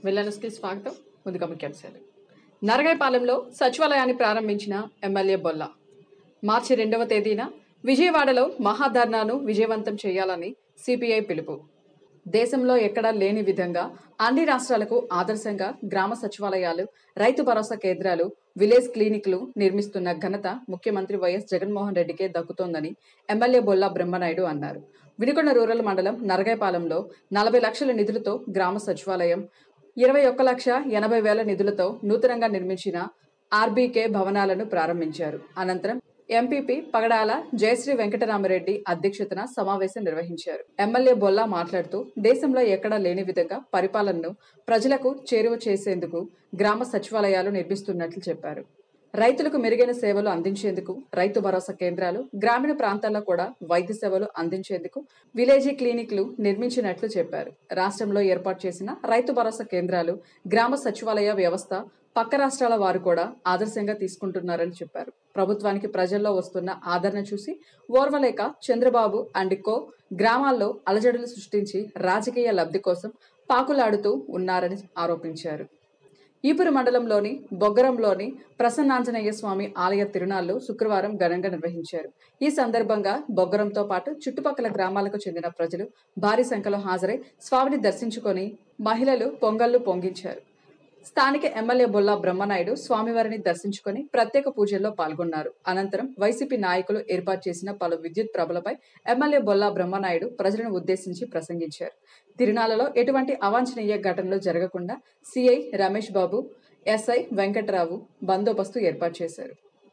వెల్లనస్కి స్వాగతం ముందుగా ముఖ్యాంశాలు నరగాయపాలెంలో సచివాలయాన్ని ప్రారంభించిన ఎమ్మెల్యే బొల్ల మార్చి రెండవ తేదీన విజయవాడలో మహాధర్నాను విజయవంతం చేయాలని సిపిఐ పిలుపు దేశంలో ఎక్కడా లేని విధంగా అన్ని రాష్ట్రాలకు ఆదర్శంగా గ్రామ సచివాలయాలు రైతు భరోసా కేంద్రాలు విలేజ్ క్లినిక్లు నిర్మిస్తున్న ఘనత ముఖ్యమంత్రి వైఎస్ జగన్మోహన్ రెడ్డికే దక్కుతోందని ఎమ్మెల్యే బొల్లా బ్రహ్మనాయుడు అన్నారు వినుకొండ రూరల్ మండలం నరగాయపాలెంలో నలభై లక్షల నిధులతో గ్రామ సచివాలయం ఇరవై ఒక్క లక్ష ఎనభై వేల నిధులతో నూతనంగా నిర్మించిన ఆర్బీకే భవనాలను ప్రారంభించారు అనంతరం ఎంపీపీ పగడాల జయశ్రీ వెంకటరామరెడ్డి అధ్యక్షతన సమావేశం నిర్వహించారు ఎమ్మెల్యే బొల్లా మాట్లాడుతూ దేశంలో ఎక్కడా లేని విధంగా పరిపాలనను ప్రజలకు చేరువ చేసేందుకు గ్రామ సచివాలయాలు నిర్మిస్తున్నట్లు చెప్పారు రైతులకు మెరుగైన సేవలు అందించేందుకు రైతు భరోసా కేంద్రాలు గ్రామీణ ప్రాంతాల్లో కూడా వైద్య సేవలు అందించేందుకు విలేజీ క్లినిక్లు నిర్మించినట్లు చెప్పారు రాష్ట్రంలో ఏర్పాటు చేసిన రైతు భరోసా కేంద్రాలు గ్రామ సచివాలయ వ్యవస్థ పక్క రాష్ట్రాల వారు కూడా ఆదర్శంగా తీసుకుంటున్నారని చెప్పారు ప్రభుత్వానికి ప్రజల్లో వస్తున్న ఆదరణ చూసి ఓర్వలేక చంద్రబాబు అండ్ కో గ్రామాల్లో అలజడులు సృష్టించి రాజకీయ లబ్ధి కోసం పాకులాడుతూ ఉన్నారని ఆరోపించారు ఈపురు మండలంలోని బొగ్గరంలోని ప్రసన్నాంజనేయ స్వామి ఆలయ తిరునాళ్లు శుక్రవారం ఘనంగా నిర్వహించారు ఈ సందర్భంగా బొగ్గరంతో పాటు చుట్టుపక్కల గ్రామాలకు చెందిన ప్రజలు భారీ సంఖ్యలో హాజరై స్వామిని దర్శించుకొని మహిళలు పొంగళ్లు పొంగించారు స్థానిక ఎమ్మెల్యే బొల్లా బ్రహ్మనాయుడు స్వామివారిని దర్శించుకొని ప్రత్యేక పూజల్లో పాల్గొన్నారు అనంతరం వైసీపీ నాయకులు ఏర్పాటు చేసిన పలు విద్యుత్ ప్రభలపై ఎమ్మెల్యే బొల్లా బ్రహ్మనాయుడు ప్రజలను ఉద్దేశించి ప్రసంగించారు తిరునాళ్లలో ఎటువంటి అవాంఛనీయ ఘటనలు జరగకుండా సిఐ రమేష్ బాబు ఎస్ఐ వెంకట్రావు బందోబస్తు ఏర్పాటు చేశారు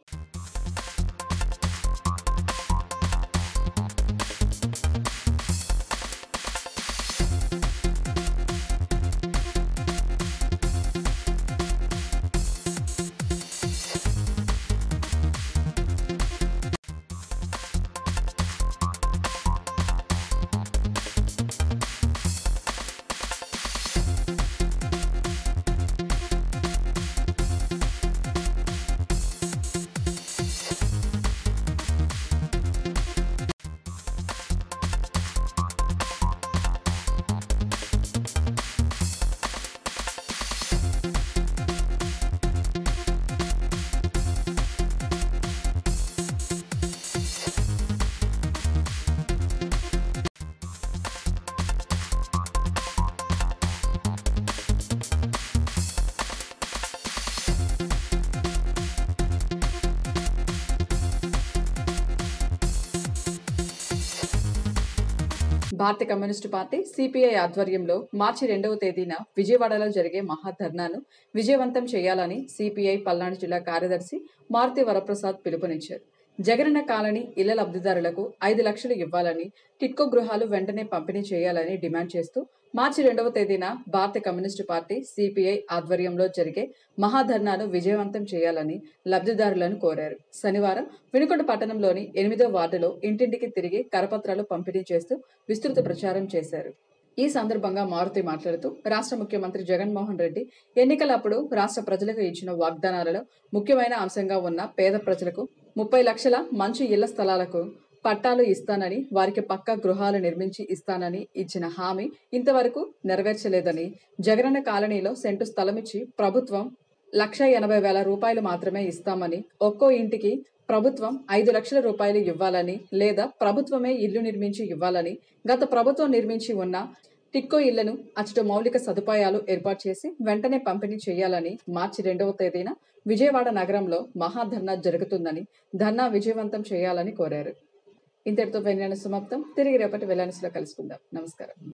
భారత కమ్యూనిస్టు పార్టీ సిపిఐ ఆధ్వర్యంలో మార్చి రెండవ తేదీన విజయవాడలో జరిగే మహాధర్నాను విజయవంతం చేయాలని సిపిఐ పల్నాడు జిల్లా కార్యదర్శి మారుతి వరప్రసాద్ పిలుపునిచ్చారు జగనన్న కాలనీ ఇళ్ల లబ్ధిదారులకు ఐదు లక్షలు ఇవ్వాలని టిట్కో గృహాలు వెంటనే పంపిణీ చేయాలని డిమాండ్ చేస్తూ మార్చి రెండవ తేదీన భారత కమ్యూనిస్టు పార్టీ సిపిఐ ఆధ్వర్యంలో జరిగే మహాధర్నాను విజయవంతం చేయాలని లబ్ధిదారులను కోరారు శనివారం వినుకొండ పట్టణంలోని ఎనిమిదో వార్డులో ఇంటింటికి తిరిగి కరపత్రాలు పంపిణీ చేస్తూ విస్తృత ప్రచారం చేశారు ఈ సందర్భంగా మారుతి మాట్లాడుతూ రాష్ట్ర ముఖ్యమంత్రి జగన్మోహన్ రెడ్డి ఎన్నికలప్పుడు రాష్ట్ర ప్రజలకు ఇచ్చిన వాగ్దానాలలో ముఖ్యమైన అంశంగా ఉన్న పేద ప్రజలకు ముప్పై లక్షల మంచి ఇళ్ల స్థలాలకు పట్టాలు ఇస్తానని వారికి పక్కా గృహాలు నిర్మించి ఇస్తానని ఇచ్చిన హామీ ఇంతవరకు నెరవేర్చలేదని జగనన్న కాలనీలో సెంటు స్థలమిచ్చి ప్రభుత్వం లక్ష ఎనభై వేల రూపాయలు మాత్రమే ఇస్తామని ఒక్కో ఇంటికి ప్రభుత్వం ఐదు లక్షల రూపాయలు ఇవ్వాలని లేదా ప్రభుత్వమే ఇల్లు నిర్మించి ఇవ్వాలని గత ప్రభుత్వం నిర్మించి ఉన్న టిక్కో ఇళ్లను అచ్చట మౌలిక సదుపాయాలు ఏర్పాటు చేసి వెంటనే పంపిణీ చేయాలని మార్చి రెండవ తేదీన విజయవాడ నగరంలో మహాధర్నా జరుగుతుందని ధర్నా విజయవంతం చేయాలని కోరారు ఇంతటితో వెళ్లాను సమాప్తం తిరిగి రేపటి వెళ్లానిస్లో కలుసుకుందాం నమస్కారం